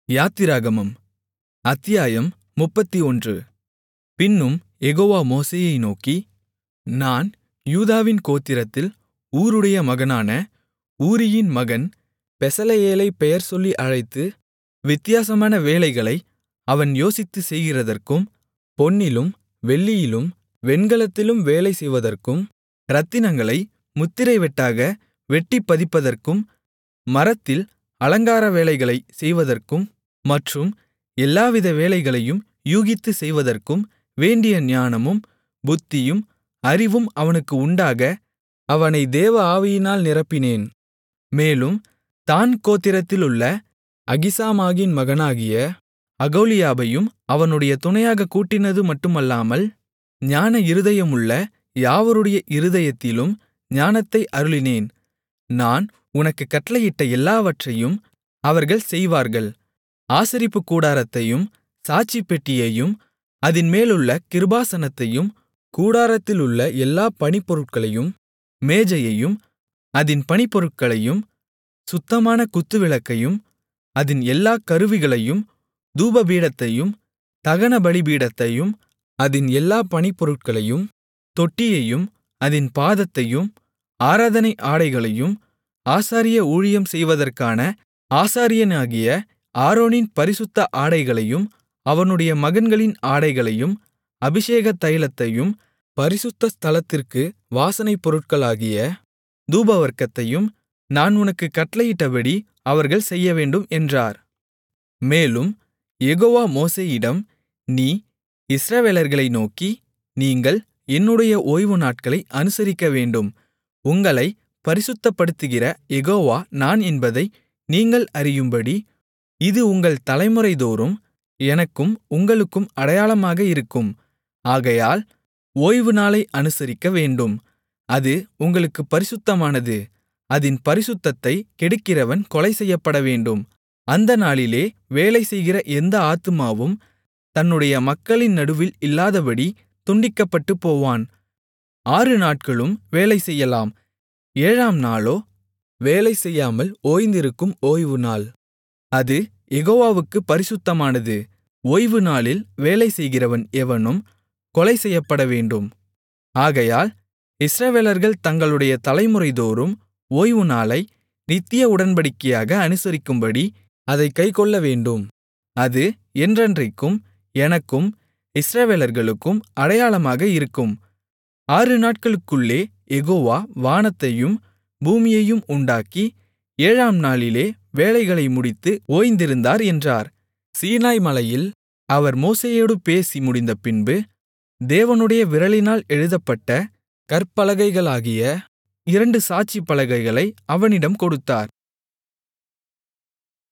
யாத்திராகமம் அத்தியாயம் முப்பத்தொன்று பின்னும் யெகோவா மோசேயை நோக்கி நான் யூதாவின் கோத்திரத்தில் ஊருடைய மகனான ஊரியின் மகன் பெசலெயேலைப் பெயர்சொல்லி அழைத்து வித்தியாசமான வேலைகளை அவன் யோசித்துச் செய்கிறதற்கும் பொன்னிலும் வெள்ளியிலும் வெண்கலத்திலும் வேலை செய்வதற்கும் இரத்தினங்களை முத்திரை வெட்டாக வெட்டிப் பதிப்பதற்கும் மரத்தில் அலங்கார வேலைகளைச் செய்வதற்கும் மற்றும் எல்லாவித வேலைகளையும் யூகித்துச் செய்வதற்கும் வேண்டிய ஞானமும் புத்தியும் அறிவும் அவனுக்கு உண்டாக அவனை தேவ ஆவியினால் நிரப்பினேன் மேலும் தாண் கோத்திரத்திலுள்ள அகிசாமாகின் மகனாகிய அகோலியாபையும் அவனுடைய துணையாகக் கூட்டினது மட்டுமல்லாமல் ஞான இருதயமுள்ள யாவருடைய இருதயத்திலும் ஞானத்தை அருளினேன் நான் உனக்குக் கட்டளையிட்ட எல்லாவற்றையும் அவர்கள் செய்வார்கள் ஆசரிப்புக் கூடாரத்தையும் சாட்சிப்பெட்டியையும் அதின்மேலுள்ள கிருபாசனத்தையும் கூடாரத்திலுள்ள எல்லாப் பணிப்பொருட்களையும் மேஜையையும் அதின் பணிப்பொருட்களையும் சுத்தமான குத்துவிளக்கையும் அதின் எல்லாக் கருவிகளையும் தூபபீடத்தையும் தகனபலிபீடத்தையும் அதின் எல்லாப் பணிப்பொருட்களையும் தொட்டியையும் அதின் பாதத்தையும் ஆராதனை ஆடைகளையும் ஆசாரிய ஊழியம் செய்வதற்கான ஆசாரியனாகிய ஆரோனின் பரிசுத்த ஆடைகளையும் அவனுடைய மகன்களின் ஆடைகளையும் அபிஷேகத் தைலத்தையும் பரிசுத்த ஸ்தலத்திற்கு வாசனைப் பொருட்களாகிய தூபவர்க்கத்தையும் நான் உனக்குக் கட்டளையிட்டபடி அவர்கள் செய்யவேண்டும் என்றார் மேலும் யெகோவா மோசேயிடம் நீ இஸ்ரவேலர்களை நோக்கி நீங்கள் என்னுடைய ஓய்வு நாட்களை அனுசரிக்கவேண்டும் உங்களைப் பரிசுத்தப்படுத்துகிற யெகோவா நான் என்பதை நீங்கள் அறியும்படி இது உங்கள் தலைமுறைதோறும் எனக்கும் உங்களுக்கும் அடையாளமாக இருக்கும் ஆகையால் ஓய்வுநாளை அனுசரிக்கவேண்டும் அது உங்களுக்குப் பரிசுத்தமானது அதின் பரிசுத்தத்தைக் கெடுக்கிறவன் கொலை செய்யப்படவேண்டும் அந்த நாளிலே வேலை செய்கிற எந்த ஆத்துமாவும் தன்னுடைய மக்களின் நடுவில் இல்லாதபடி துண்டிக்கப்பட்டுப் போவான் ஆறு நாட்களும் வேலை செய்யலாம் ஏழாம் நாளோ வேலை செய்யாமல் ஓய்ந்திருக்கும் ஓய்வுநாள் அது யெகோவாவுக்குப் பரிசுத்தமானது ஓய்வு நாளில் வேலை செய்கிறவன் எவனும் கொலை செய்யப்படவேண்டும் ஆகையால் இஸ்ரவேலர்கள் தங்களுடைய தலைமுறைதோறும் ஓய்வுநாளை நித்திய உடன்படிக்கையாக அனுசரிக்கும்படி அதைக் கைக்கொள்ளவேண்டும் அது என்றென்றைக்கும் எனக்கும் இஸ்ரவேலர்களுக்கும் அடையாளமாக இருக்கும் ஆறு நாட்களுக்குள்ளே யெகோவா வானத்தையும் பூமியையும் உண்டாக்கி ஏழாம் நாளிலே வேலைகளை முடித்து ஓய்ந்திருந்தார் என்றார் சீனாய் மலையில் அவர் மோசேயோடு பேசி முடிந்தபின்பு தேவனுடைய விரலினால் எழுதப்பட்ட கற்பலகைகளாகிய இரண்டு சாட்சி பலகைகளை அவனிடம் கொடுத்தார்